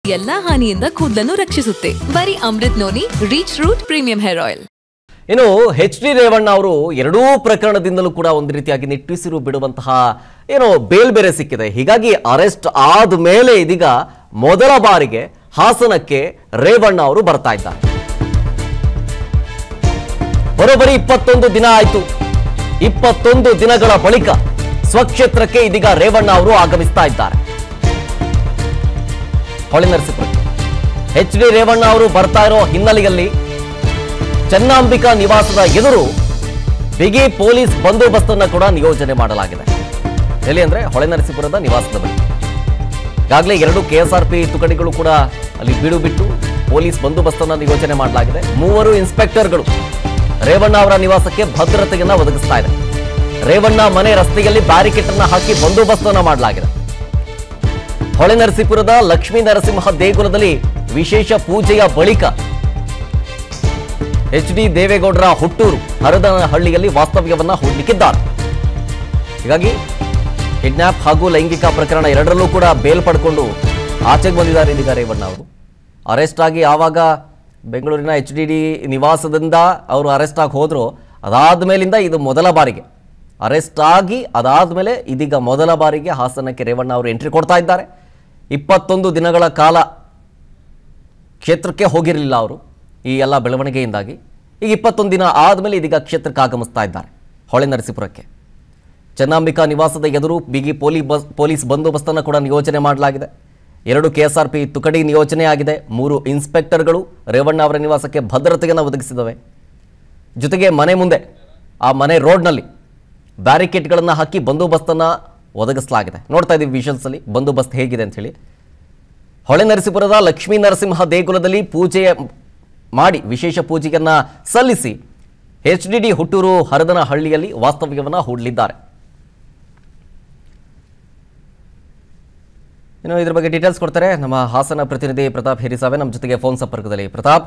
ಎಲ್ಲಾ ಹಾನಿಯಿಂದ ಕೂದಲನ್ನು ರಕ್ಷಿಸುತ್ತೆ ಬರೀ Amrut noni reach root premium hair oil ಇನ್ನು ಎಚ್ ಡಿ ರೇವಣ್ಣ ಅವರು ಎರಡೂ ಪ್ರಕರಣದಿಂದಲೂ ಕೂಡ ಒಂದು ರೀತಿಯಾಗಿ ನಿಟ್ಟುಸಿರು ಬಿಡುವಂತಹ ಏನೋ ಬೇಲ್ ಬೇರೆ ಸಿಕ್ಕಿದೆ ಹೀಗಾಗಿ ಅರೆಸ್ಟ್ ಆದ ಮೇಲೆ ಇದೀಗ ಮೊದಲ ಬಾರಿಗೆ ಹಾಸನಕ್ಕೆ ರೇವಣ್ಣ ಅವರು ಬರ್ತಾ ಇದ್ದಾರೆ ಬರೋಬ್ಬರಿ ಇಪ್ಪತ್ತೊಂದು ದಿನ ಆಯ್ತು ಇಪ್ಪತ್ತೊಂದು ದಿನಗಳ ಬಳಿಕ ಸ್ವಕ್ಷೇತ್ರಕ್ಕೆ ಇದೀಗ ರೇವಣ್ಣ ಅವರು ಆಗಮಿಸ್ತಾ ಇದ್ದಾರೆ ಹೊಳೆನರಸೀಪುರ ಎಚ್ ಡಿ ರೇವಣ್ಣ ಅವರು ಬರ್ತಾ ಇರೋ ಹಿನ್ನೆಲೆಯಲ್ಲಿ ಚನ್ನಾಂಬಿಕಾ ನಿವಾಸದ ಎದುರು ಬಿಗಿ ಪೊಲೀಸ್ ಬಂದೋಬಸ್ತನ್ನ ಕೂಡ ನಿಯೋಜನೆ ಮಾಡಲಾಗಿದೆ ಎಲ್ಲಿ ಅಂದ್ರೆ ಹೊಳೆನರಸೀಪುರದ ನಿವಾಸದ ಬಳಿ ಈಗಾಗಲೇ ಎರಡು ಕೆಎಸ್ಆರ್ಪಿ ತುಕಡಿಗಳು ಕೂಡ ಅಲ್ಲಿ ಬೀಡು ಬಿಟ್ಟು ಪೊಲೀಸ್ ಬಂದೋಬಸ್ತನ್ನ ನಿಯೋಜನೆ ಮಾಡಲಾಗಿದೆ ಮೂವರು ಇನ್ಸ್ಪೆಕ್ಟರ್ಗಳು ರೇವಣ್ಣ ಅವರ ನಿವಾಸಕ್ಕೆ ಭದ್ರತೆಯನ್ನ ಒದಗಿಸ್ತಾ ಇದೆ ರೇವಣ್ಣ ಮನೆ ರಸ್ತೆಯಲ್ಲಿ ಬ್ಯಾರಿಕೇಡ್ ಅನ್ನ ಹಾಕಿ ಬಂದೋಬಸ್ತನ್ನ ಮಾಡಲಾಗಿದೆ ಹೊಳೆನರಸೀಪುರದ ಲಕ್ಷ್ಮೀ ನರಸಿಂಹ ದೇಗುಲದಲ್ಲಿ ವಿಶೇಷ ಪೂಜೆಯ ಬಳಿಕ ಎಚ್ ಡಿ ದೇವೇಗೌಡರ ಹುಟ್ಟೂರು ಹರದನಹಳ್ಳಿಯಲ್ಲಿ ವಾಸ್ತವ್ಯವನ್ನ ಹೂಡಲಿಕ್ಕಿದ್ದಾರೆ ಹೀಗಾಗಿ ಕಿಡ್ನಾಪ್ ಹಾಗೂ ಲೈಂಗಿಕ ಪ್ರಕರಣ ಎರಡರಲ್ಲೂ ಕೂಡ ಬೇಲ್ ಪಡ್ಕೊಂಡು ಆಚೆಗೆ ಬಂದಿದ್ದಾರೆ ಇದೀಗ ರೇವಣ್ಣ ಅವರು ಅರೆಸ್ಟ್ ಆಗಿ ಯಾವಾಗ ಬೆಂಗಳೂರಿನ ಎಚ್ ಡಿ ಡಿ ನಿವಾಸದಿಂದ ಅವರು ಅರೆಸ್ಟ್ ಆಗಿ ಹೋದ್ರು ಅದಾದ ಮೇಲಿಂದ ಇದು ಮೊದಲ ಬಾರಿಗೆ ಅರೆಸ್ಟ್ ಆಗಿ ಅದಾದ ಮೇಲೆ ಇದೀಗ ಮೊದಲ ಬಾರಿಗೆ ಹಾಸನಕ್ಕೆ ರೇವಣ್ಣ ಅವರು ಎಂಟ್ರಿ ಕೊಡ್ತಾ ಇದ್ದಾರೆ ಇಪ್ಪತ್ತೊಂದು ದಿನಗಳ ಕಾಲ ಕ್ಷೇತ್ರಕ್ಕೆ ಹೋಗಿರಲಿಲ್ಲ ಅವರು ಈ ಎಲ್ಲ ಬೆಳವಣಿಗೆಯಿಂದಾಗಿ ಈಗ ಇಪ್ಪತ್ತೊಂದು ದಿನ ಆದಮೇಲೆ ಇದೀಗ ಕ್ಷೇತ್ರಕ್ಕೆ ಆಗಮಿಸ್ತಾ ಇದ್ದಾರೆ ಹೊಳೆ ನರಸೀಪುರಕ್ಕೆ ಚನ್ನಾಂಬಿಕಾ ನಿವಾಸದ ಎದುರು ಬಿಗಿ ಪೊಲೀ ಬಸ್ ಪೊಲೀಸ್ ಬಂದೋಬಸ್ತನ್ನು ಕೂಡ ನಿಯೋಜನೆ ಮಾಡಲಾಗಿದೆ ಎರಡು ಕೆಎಸ್ಆರ್ಪಿ ತುಕಡಿ ನಿಯೋಜನೆ ಆಗಿದೆ ಮೂರು ಇನ್ಸ್ಪೆಕ್ಟರ್ಗಳು ರೇವಣ್ಣ ಅವರ ನಿವಾಸಕ್ಕೆ ಭದ್ರತೆಯನ್ನು ಒದಗಿಸಿದವೆ ಜೊತೆಗೆ ಮನೆ ಮುಂದೆ ಆ ಮನೆ ರೋಡ್ನಲ್ಲಿ ಬ್ಯಾರಿಕೇಡ್ಗಳನ್ನು ಹಾಕಿ ಬಂದೋಬಸ್ತನ್ನು ಒದಗಿಸಲಾಗಿದೆ ನೋಡ್ತಾ ಇದ್ದೀವಿ ವಿಷನ್ಸಲ್ಲಿ ಬಂದೋಬಸ್ತ್ ಹೇಗಿದೆ ಅಂತ ಹೇಳಿ ಹೊಳೆ ನರಸೀಪುರದ ಲಕ್ಷ್ಮೀ ನರಸಿಂಹ ದೇಗುಲದಲ್ಲಿ ಪೂಜೆ ಮಾಡಿ ವಿಶೇಷ ಪೂಜೆಯನ್ನ ಸಲ್ಲಿಸಿ ಎಚ್ ಡಿ ಡಿ ಹುಟ್ಟೂರು ಹರದನಹಳ್ಳಿಯಲ್ಲಿ ವಾಸ್ತವ್ಯವನ್ನ ಹೂಡಲಿದ್ದಾರೆ ಇನ್ನು ಇದ್ರ ಬಗ್ಗೆ ಡೀಟೇಲ್ಸ್ ಕೊಡ್ತಾರೆ ನಮ್ಮ ಹಾಸನ ಪ್ರತಿನಿಧಿ ಪ್ರತಾಪ್ ಹಿರಿಸಾವೆ ನಮ್ಮ ಜೊತೆಗೆ ಫೋನ್ ಸಂಪರ್ಕದಲ್ಲಿ ಪ್ರತಾಪ್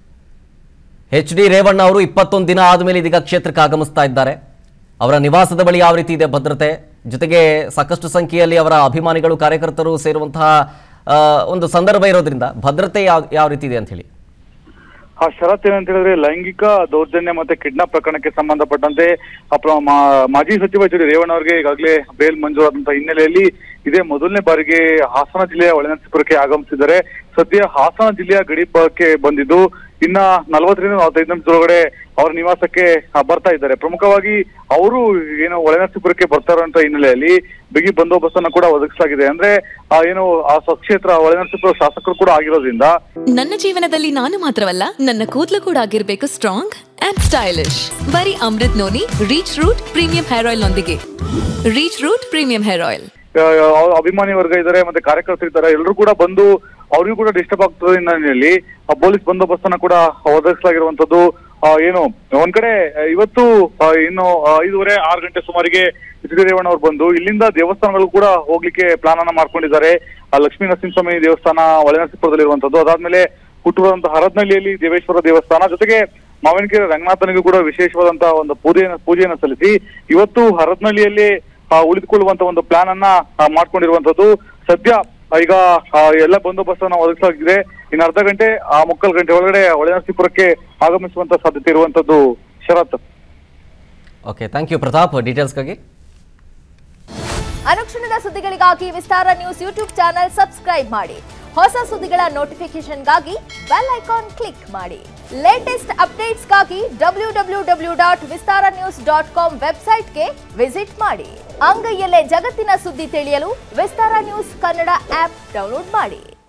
ಎಚ್ ಡಿ ರೇವಣ್ಣ ಅವರು ಇಪ್ಪತ್ತೊಂದು ದಿನ ಆದಮೇಲೆ ಇದೀಗ ಕ್ಷೇತ್ರಕ್ಕೆ ಆಗಮಿಸ್ತಾ ಇದ್ದಾರೆ ಅವರ ನಿವಾಸದ ಬಳಿ ಯಾವ ರೀತಿ ಇದೆ ಭದ್ರತೆ ಜೊತೆಗೆ ಸಾಕಷ್ಟು ಸಂಖ್ಯೆಯಲ್ಲಿ ಅವರ ಅಭಿಮಾನಿಗಳು ಕಾರ್ಯಕರ್ತರು ಸೇರುವಂತಹ ಆ, ಒಂದು ಸಂದರ್ಭ ಇರೋದ್ರಿಂದ ಭದ್ರತೆ ಯಾವ ಯಾವ ರೀತಿ ಇದೆ ಅಂತ ಹೇಳಿ ಆ ಷರತ್ತು ಏನಂತ ಹೇಳಿದ್ರೆ ಲೈಂಗಿಕ ದೌರ್ಜನ್ಯ ಮತ್ತೆ ಕಿಡ್ನಾಪ್ ಪ್ರಕರಣಕ್ಕೆ ಸಂಬಂಧಪಟ್ಟಂತೆ ಅಪ್ರ- ಮಾ- ಮಾಜಿ ಸಚಿವ ಎಚ್ ಡಿ ರೇವಣ್ಣ ಅವರಿಗೆ ಈಗಾಗಲೇ ಬೇಲ್ ಮಂಜೂರಾದಂತಹ ಹಿನ್ನೆಲೆಯಲ್ಲಿ ಇದೇ ಮೊದಲನೇ ಬಾರಿಗೆ ಹಾಸನ ಜಿಲ್ಲೆಯ ಒಳನರಸೀಪುರಕ್ಕೆ ಆಗಮಿಸಿದ್ದಾರೆ ಸದ್ಯ ಹಾಸನ ಜಿಲ್ಲೆಯ ಗಡಿ ಭಾಗಕ್ಕೆ ಬಂದಿದ್ದು ಇನ್ನ ನಲವತ್ತರಿಂದ ನಲವತ್ತೈದು ನಿಮಿಷದೊಳಗಡೆ ಅವರ ನಿವಾಸಕ್ಕೆ ಆ, ಬರ್ತಾ ಇದ್ದಾರೆ ಪ್ರಮುಖವಾಗಿ ಅವರು ಏನು ಒಳನರಸೀಪುರಕ್ಕೆ ಬರ್ತಾ ಇರುವಂತ ಹಿನ್ನೆಲೆಯಲ್ಲಿ ಬಿಗಿ ಬಂದೋಬಸ್ತನ್ನ ಕೂಡ ಒದಗಿಸಲಾಗಿದೆ ಅಂದ್ರೆ ಆ, ಏನು ಆ ಸ್ವಕ್ಷೇತ್ರ ಒಳನರಸೀಪುರ ಶಾಸಕರು ಕೂಡ ಆಗಿರೋದ್ರಿಂದ ನನ್ನ ಜೀವನದಲ್ಲಿ ನಾನು ಮಾತ್ರವಲ್ಲ ನನ್ನ ಕೂದಲು ಕೂಡ ಆಗಿರ್ಬೇಕು ಸ್ಟ್ರಾಂಗ್ ಅಂಡ್ ಸ್ಟೈಲಿಶ್ ಬರೀ Amrut noni reach root premium hair oil ನೊಂದಿಗೆ reach root premium hair oil ಆ, ಅವ್ರ ಅಭಿಮಾನಿ ವರ್ಗ ಇದ್ದಾರೆ ಮತ್ತೆ ಕಾರ್ಯಕರ್ತರು ಇದ್ದಾರೆ ಎಲ್ಲರೂ ಕೂಡ ಬಂದು ಅವ್ರಿಗೂ ಕೂಡ ಡಿಸ್ಟರ್ಬ್ ಆಗ್ತದೆ ಹಿನ್ನೆಲೆಯಲ್ಲಿ ಆ ಪೊಲೀಸ್ ಬಂದೋಬಸ್ತನ್ನ ಕೂಡ ಒದಗಿಸಲಾಗಿರುವಂತದ್ದು ಆ, ಏನು ಒಂದ್ ಕಡೆ ಆ, ಇವತ್ತು ಆ, ಇನ್ನು ಆ, ಐದೂವರೆ ಆರು ಗಂಟೆ ಸುಮಾರಿಗೆ ಎಚ್ ಡಿ ರೇವಣ್ಣ ಅವ್ರು ಬಂದು ಇಲ್ಲಿಂದ ದೇವಸ್ಥಾನಗಳು ಕೂಡ ಹೋಗ್ಲಿಕ್ಕೆ ಪ್ಲಾನ್ ಅನ್ನ ಮಾಡ್ಕೊಂಡಿದ್ದಾರೆ ಆ ಲಕ್ಷ್ಮೀ ನರಸಿಂಹಸ್ವಾಮಿ ದೇವಸ್ಥಾನ ಒಳನರಸೀಪುರದಲ್ಲಿರುವಂತದ್ದು ಅದಾದ್ಮೇಲೆ ಹುಟ್ಟುವಂತ ಹರದ್ನಳ್ಳಿಯಲ್ಲಿ ದೇವೇಶ್ವರ ದೇವಸ್ಥಾನ ಜೊತೆಗೆ ಮಾವಿನಕೆರೆ ರಂಗನಾಥನಿಗೂ ಕೂಡ ವಿಶೇಷವಾದಂತಹ ಒಂದು ಪೂಜೆಯನ್ನು ಪೂಜೆಯನ್ನು ಸಲ್ಲಿಸಿ ಇವತ್ತು ಹರದ್ನಳ್ಳಿಯಲ್ಲಿ ಆ, ಉಳಿದುಕೊಳ್ಳುವಂತ ಒಂದು ಪ್ಲಾನ್ ಅನ್ನ ಆ, ಮಾಡ್ಕೊಂಡಿರುವಂತದ್ದು ಸದ್ಯ ಆ, ಈಗ ಆ, ಎಲ್ಲ ಬಂದೋಬಸ್ತನ್ನ ಒದಗಿಸಲಾಗಿದೆ ಇನ್ನು ಅರ್ಧ ಗಂಟೆ ಆ ಮುಕ್ಕಾಲು ಗಂಟೆ ಒಳಗಡೆ ಒಳನರಸೀಪುರಕ್ಕೆ ಆಗಮಿಸುವಂತ ಸಾಧ್ಯತೆ ಇರುವಂತದ್ದು Sharat okay thank you Pratap ಡೀಟೇಲ್ಸ್ಗಾಗಿ ಅನುಕ್ಷಣದ ಸುದ್ದಿಗಳಿಗಾಗಿ Vistara news YouTube channel subscribe ಮಾಡಿ ಹೊಸ ಸುದ್ದಿಗಳ ನೋಟಿಫಿಕೇಶನ್ಗಾಗಿ ಬೆಲ್ ಐಕಾನ್ ಕ್ಲಿಕ್ ಮಾಡಿ ಲೇಟೆಸ್ಟ್ ಅಪ್ಡೇಟ್ಸ್ಗಾಗಿ W W W dot Vistara news dot com ವೆಬ್ಸೈಟ್ಗೆ ವಿಸಿಟ್ ಮಾಡಿ ಅಂಗೈಯಲ್ಲೇ ಜಗತ್ತಿನ ಸುದ್ದಿ ತಿಳಿಯಲು Vistara news Kannada app download ಮಾಡಿ